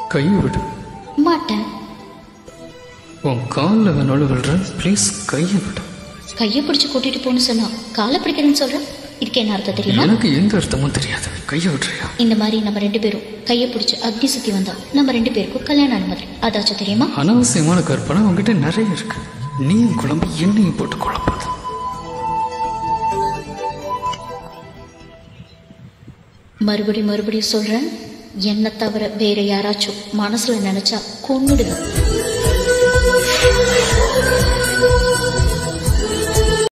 கையை விடு மாட்டேன் உன் காலில் வேணாலும் விழுறேன் ப்ளீஸ் கையை விடு கையை பிடிச்சு கூட்டிட்டு போன்னு சொன்னா காலை பிடிக்கிறேன்னு சொல்றேன் இதுக்கு என்ன அர்த்தம் தெரியுமா எனக்கு எந்த அர்த்தமும் தெரியாது கையை விட்டுறியா இந்த மாதிரி நம்ம ரெண்டு பேரும் கையை பிடிச்சு அக்னி சுத்தி வந்தா நம்ம ரெண்டு பேருக்கும் கல்யாணம் ஆன மாதிரி அதாச்சும் தெரியுமா அனாவசியமான கற்பனை உங்ககிட்ட நிறைய இருக்கு நீயும் குழம்பு எண்ணெயும் போட்டு குழப்பாத மறுபடி மறுபடியும் சொல்றேன் என்ன தவிர வேற யாராச்சும் மனசுல நினைச்சா கொன்னுடுவேன்